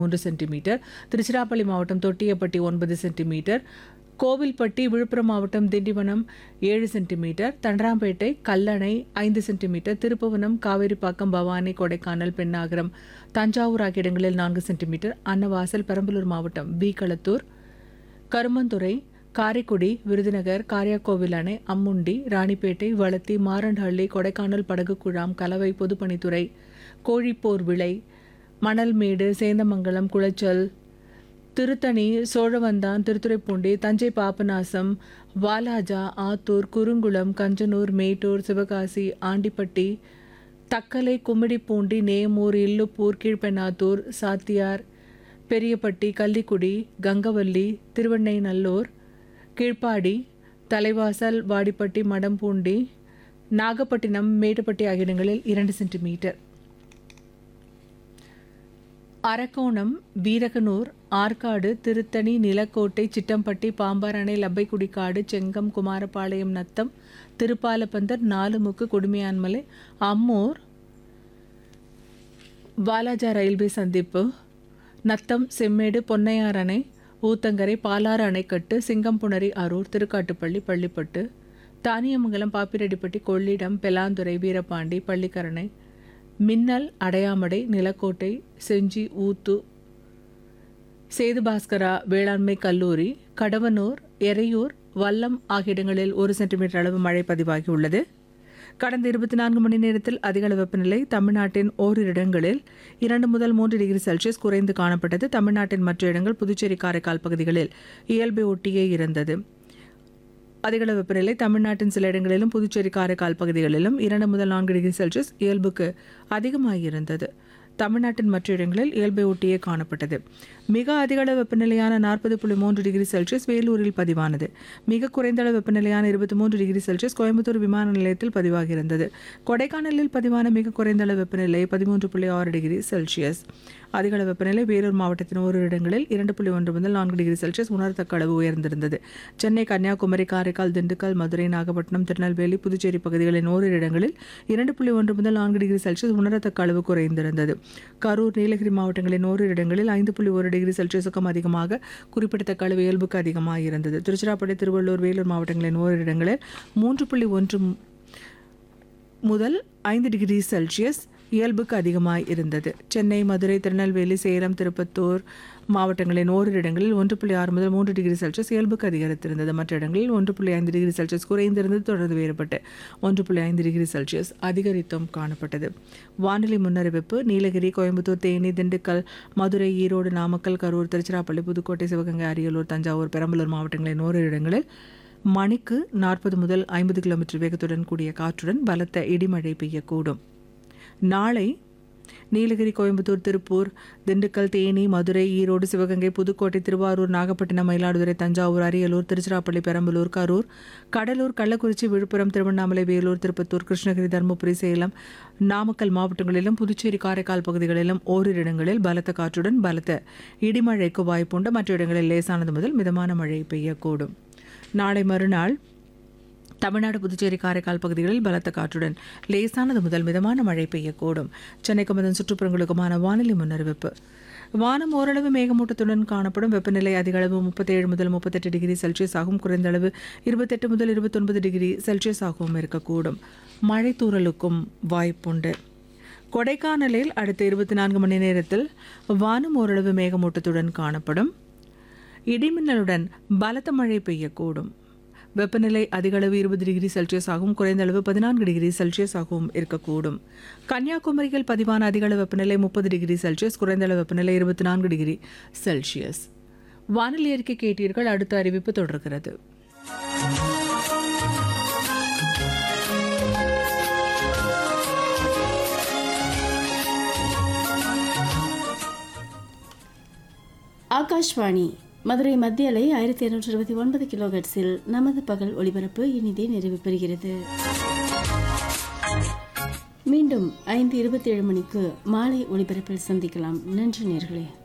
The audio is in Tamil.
மூன்று சென்டிமீட்டர் திருச்சிராப்பள்ளி மாவட்டம் தொட்டியப்பட்டி ஒன்பது சென்டிமீட்டர் கோவில்பட்டி விழுப்புரம் மாவட்டம் திண்டிவனம் ஏழு சென்டிமீட்டர் தண்டராம்பேட்டை கல்லணை ஐந்து சென்டிமீட்டர் திருப்புவனம் காவேரிப்பாக்கம் பவானி கொடைக்கானல் பெண்ணாகரம் தஞ்சாவூர் ஆகிய இடங்களில் நான்கு சென்டிமீட்டர் அன்னவாசல் பெரம்பலூர் மாவட்டம் பி களத்தூர் கருமந்துறை காரைக்குடி விருதுநகர் காரியாக்கோவில் அணை அம்முண்டி ராணிப்பேட்டை வளத்தி மாரண்டஹள்ளி கொடைக்கானல் படகு குழாம் கலவை பொதுப்பணித்துறை கோழிப்போர் விளை மணல்மேடு சேந்தமங்கலம் குளச்சல் திருத்தணி சோழவந்தான் திருத்துறைப்பூண்டி தஞ்சை பாபநாசம் வாலாஜா ஆத்தூர் குறுங்குளம் கஞ்சனூர் மேட்டூர் சிவகாசி ஆண்டிப்பட்டி தக்கலை கும்மிடிப்பூண்டி நேமூர் இல்லுப்பூர் கீழ்பெண்ணாத்தூர் சாத்தியார் பெரியப்பட்டி கள்ளிக்குடி கங்கவல்லி திருவெண்ணைநல்லூர் கீழ்ப்பாடி தலைவாசல் வாடிப்பட்டி மடம்பூண்டி நாகப்பட்டினம் மேட்டுப்பட்டி ஆகிய இடங்களில் இரண்டு சென்டிமீட்டர் அரக்கோணம் வீரகனூர் ஆற்காடு திருத்தணி நிலக்கோட்டை சிட்டம்பட்டி பாம்பாரணை லப்பைக்குடிக்காடு செங்கம் குமாரபாளையம் நத்தம் திருப்பாலப்பந்தர் நாலுமுக்கு குடுமையான்மலை அம்மூர் வாலாஜா ரயில்வே சந்திப்பு நத்தம் செம்மேடு பொன்னையார் அணை ஊத்தங்கரை பாலாறு அணைக்கட்டு சிங்கம்புணரி அரூர் திருக்காட்டுப்பள்ளி பள்ளிப்பட்டு தானியமங்கலம் பாப்பிரெட்டிப்பட்டி கொள்ளிடம் பெலாந்துறை வீரபாண்டி பள்ளிக்கரணை மின்னல் அடையாமடை நிலக்கோட்டை செஞ்சி ஊத்து சேதுபாஸ்கரா வேளாண்மை கல்லூரி கடவனூர் எறையூர் வல்லம் ஆகிய இடங்களில் ஒரு சென்டிமீட்டர் அளவு மழை பதிவாகியுள்ளது கடந்த இருபத்தி நான்கு மணி நேரத்தில் அதிகளவு வெப்பநிலை தமிழ்நாட்டின் ஓரிரு இடங்களில் இரண்டு முதல் மூன்று டிகிரி செல்சியஸ் குறைந்து காணப்பட்டது தமிழ்நாட்டின் மற்ற இடங்கள் புதுச்சேரி காரைக்கால் பகுதிகளில் இயல்பை ஒட்டியே இருந்தது அதிகளவு வெப்பநிலை தமிழ்நாட்டின் சில இடங்களிலும் புதுச்சேரி காரைக்கால் பகுதிகளிலும் இரண்டு முதல் நான்கு டிகிரி செல்சியஸ் இயல்புக்கு அதிகமாகியிருந்தது தமிழ்நாட்டின் மற்ற இடங்களில் இயல்பை ஒட்டியே காணப்பட்டது மிக அதிகளவு வெப்பநிலையான நாற்பது புள்ளி மூன்று டிகிரி செல்சியஸ் வேலூரில் பதிவானது மிக குறைந்த அளவு வெப்பநிலையான இருபத்தி மூன்று டிகிரி செல்சியஸ் கோயம்புத்தூர் விமான நிலையத்தில் பதிவாகியிருந்தது கொடைக்கானலில் பதிவான மிக குறைந்த அளவு வெப்பநிலை பதிமூன்று புள்ளி ஆறு டிகிரி செல்சியஸ் அதிகளவு வெப்பநிலை வேலூர் மாவட்டத்தின் ஓரிரு இடங்களில் இரண்டு புள்ளி ஒன்று முதல் நான்கு டிகிரி செல்சியஸ் உணரத்தக்க அளவு உயர்ந்திருந்தது சென்னை கன்னியாகுமரி காரைக்கால் திண்டுக்கல் மதுரை நாகப்பட்டினம் திருநெல்வேலி புதுச்சேரி பகுதிகளின் ஓரிரு இடங்களில் இரண்டு புள்ளி ஒன்று முதல் நான்கு டிகிரி செல்சியஸ் உணரத்தக்க அளவு குறைந்திருந்தது கரூர் நீலகிரி மாவட்டங்களின் ஓரிரு இடங்களில் ஐந்து புள்ளி ஒரு டிகிரி செல்சியஸுக்கும் அதிகமாக குறிப்பிடத்தக்க அளவு இயல்புக்கு அதிகமாக இருந்தது திருச்சிராப்பள்ளி திருவள்ளூர் வேலூர் மாவட்டங்களின் ஓரிரு இடங்களில் மூன்று புள்ளி ஒன்று முதல் ஐந்து டிகிரி செல்சியஸ் இயல்புக்கு அதிகமாக இருந்தது சென்னை மதுரை திருநெல்வேலி சேலம் திருப்பத்தூர் மாவட்டங்களின் ஓரிரு இடங்களில் ஒன்று புள்ளி ஆறு முதல் மூன்று டிகிரி செல்சியஸ் இயல்புக்கு அதிகரித்திருந்தது மற்ற இடங்களில் ஒன்று புள்ளி ஐந்து டிகிரி செல்சியஸ் குறைந்திருந்தது தொடர்ந்து வேறுபட்டு ஒன்று புள்ளி ஐந்து டிகிரி செல்சியஸ் அதிகரித்தும் காணப்பட்டது வானிலை முன்னறிவிப்பு நீலகிரி கோயம்புத்தூர் தேனி திண்டுக்கல் மதுரை ஈரோடு நாமக்கல் கரூர் திருச்சிராப்பள்ளி புதுக்கோட்டை சிவகங்கை அரியலூர் தஞ்சாவூர் பெரம்பலூர் மாவட்டங்களின் ஓரிரு இடங்களில் மணிக்கு நாற்பது முதல் ஐம்பது கிலோமீட்டர் வேகத்துடன் கூடிய காற்றுடன் பலத்த இடிமழை பெய்யக்கூடும் நாளை நீலகிரி கோயம்புத்தூர் திருப்பூர் திண்டுக்கல் தேனி மதுரை ஈரோடு சிவகங்கை புதுக்கோட்டை திருவாரூர் நாகப்பட்டினம் மயிலாடுதுறை தஞ்சாவூர் அரியலூர் திருச்சிராப்பள்ளி பெரம்பலூர் கரூர் கடலூர் கள்ளக்குறிச்சி விழுப்புரம் திருவண்ணாமலை வேலூர் திருப்பத்தூர் கிருஷ்ணகிரி தருமபுரி சேலம் நாமக்கல் மாவட்டங்களிலும் புதுச்சேரி காரைக்கால் பகுதிகளிலும் ஓரிரு இடங்களில் பலத்த காற்றுடன் பலத்த இடிமழைக்கு வாய்ப்புண்டு மற்ற இடங்களில் லேசானது முதல் மிதமான மழை பெய்யக்கூடும் நாளை மறுநாள் தமிழ்நாடு புதுச்சேரி காரைக்கால் பகுதிகளில் பலத்த காற்றுடன் லேசானது முதல் மிதமான மழை பெய்யக்கூடும் சென்னைக்கும் அதன் சுற்றுப்புறங்களுக்குமான வானிலை முன்னறிவிப்பு வானம் ஓரளவு மேகமூட்டத்துடன் காணப்படும் வெப்பநிலை அதிக அளவு முப்பத்தேழு முதல் முப்பத்தெட்டு டிகிரி செல்சியஸ் ஆகும் குறைந்த அளவு இருபத்தெட்டு முதல் இருபத்தொன்பது டிகிரி செல்சியஸ் ஆகவும் இருக்கக்கூடும் மழை தூறலுக்கும் வாய்ப்புண்டு கொடைக்கானலில் அடுத்த இருபத்தி நான்கு மணி நேரத்தில் வானம் ஓரளவு மேகமூட்டத்துடன் காணப்படும் இடிமின்னலுடன் பலத்த மழை பெய்யக்கூடும் வெப்பநிலை அதிகளவு இருபது டிகிரி செல்சியஸ் ஆகவும் குறைந்த அளவு பதினான்கு டிகிரி செல்சியஸ் ஆகவும் இருக்கக்கூடும் கன்னியாகுமரியில் பதிவான அதிகளவு வெப்பநிலை முப்பது டிகிரி செல்சியஸ் குறைந்த அளவு வெப்பநிலை இருபத்தி நான்கு டிகிரி செல்சியஸ் வானிலை அறிக்கை கேட்டீர்கள் அடுத்த அறிவிப்பு தொடர்கிறது ஆகாஷ்வாணி மதுரை மத்திய அலை ஆயிரத்தி இருநூற்றி இருபத்தி ஒன்பது கிலோஹெட்ஸில் நமது பகல் ஒளிபரப்பு இனிதே நிறைவு பெறுகிறது மீண்டும் ஐந்து இருபத்தி ஏழு மணிக்கு மாலை ஒளிபரப்பில் சந்திக்கலாம் நன்றி நேர்களே